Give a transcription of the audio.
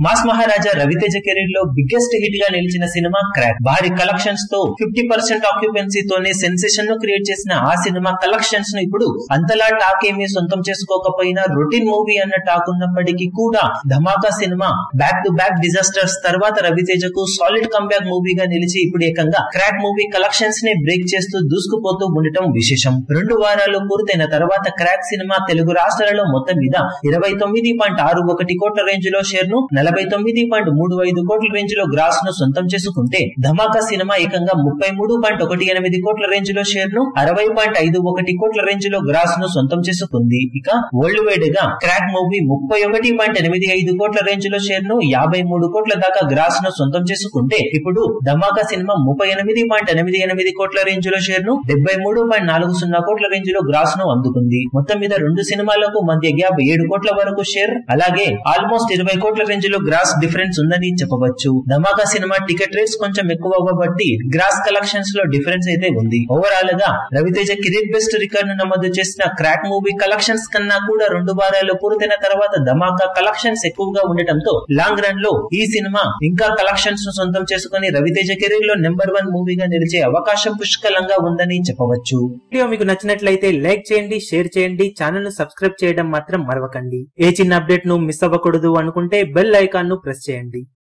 mass Maharaja Ravi Teja career లో biggest hit గా నిలిచిన సినిమా క్రాక్ భారీ కలెక్షన్స్ తో ఫిఫ్టీ పర్సెంట్ ఆక్యుపెన్సీ తోనే సెన్సేషన్ ను క్రియేట్ చేసిన ఆ సినిమా కలెక్షన్స్ ను ఇప్పుడు అంతలా టాక్ ఏమీ సొంతం చేసుకోకపోయినా రొటీన్ మూవీ అన్న టాక్ ఉన్నప్పటికీ కూడా ధమాకా సినిమా బ్యాక్ టు బ్యాక్ డిజాస్టర్స్ తర్వాత రవితేజకు సాలిడ్ కంబ్యాక్ మూవీగా నిలిచి ఇప్పుడు ఏకంగా క్రాక్ మూవీ కలెక్షన్స్ ని బ్రేక్ చేస్తూ దూసుకుపోతూ ఉండటం విశేషం రెండు వారాలు పూర్తయిన తర్వాత క్రాక్ సినిమా తెలుగు రాష్ట్రాలలో మొత్తం మీద ఇరవై తొమ్మిది పాయింట్ ఆరు ఒకటి కోట్ల రేంజ్ లో షేర్ ను నలభై తొమ్మిది పాయింట్ మూడు ఐదు కోట్ల రేంజ్ లో గ్రాస్ ను సొంతం చేసుకుంటే ధమాకా సినిమా ఏకంగా ముప్పై మూడు పాయింట్ ఒకటి ఎనిమిది కోట్ల రేంజ్ లో షేర్ ను అరవై పాయింట్ ఐదు ఒకటి కోట్ల రేంజ్ లో గ్రాస్ ను సొంతం చేసుకుంది ఇక వరల్డ్ వైడ్ గా క్రాక్ మూవీ ముప్పై ఒకటి పాయింట్ ఎనిమిది ఐదు కోట్ల రేంజ్ లో షేర్ ను యాభై మూడు కోట్ల దాకా గ్రాస్ ను సొంతం చేసుకుంటే ఇప్పుడు ధమాకా సినిమా ముప్పై ఎనిమిది పాయింట్ ఎనిమిది ఎనిమిది కోట్ల రేంజ్ లో షేర్ ను డెబ్బై మూడు పాయింట్ నాలుగు సున్నా కోట్ల రేంజ్ లో గ్రాస్ ను అందుకుంది మొత్తం మీద రెండు సినిమాలకు మధ్య గ్యాప్ ఏడు కోట్ల వరకు షేర్ అలాగే ఆల్మోస్ట్ ఇరవై కోట్ల రేంజ్ లో గ్రాస్ డిఫరెన్స్ ఉందని చెప్పవచ్చు ధమాకా సినిమా టికెట్ రేట్స్ కొంచెం ఎక్కువ అవ్వబట్టి గ్రాస్ కలెక్షన్స్ లో డిఫరెన్స్ అయితే ఉంది ఓవరాల్ గా రవితేజ కెరీర్ బెస్ట్ రికార్డ్ ను నమోదు చేసిన క్రాక్ మూవీ కలెక్షన్స్ కన్నా కూడా రెండు వారాలు పూర్తయిన తర్వాత ధమాకా కలెక్షన్స్ ఎక్కువగా ఉండటంతో లాంగ్ రన్ లో ఈ సినిమా ఇంకా కలెక్షన్స్ ను సొంతం చేసుకుని రవితేజ కెరీర్ లో నెంబర్ వన్ మూవీగా నిలిచే అవకాశం పుష్కలంగా ఉందని చెప్పవచ్చు వీడియో మీకు నచ్చినట్లయితే లైక్ చేయండి షేర్ చేయండి ఛానల్ ను సబ్స్క్రైబ్ చేయడం మాత్రం మరవకండి ఏ చిన్న అప్డేట్ ను మిస్ అవ్వకూడదు అనుకుంటే బెల్ ఐకాన్ ను ప్రెస్ చేయండి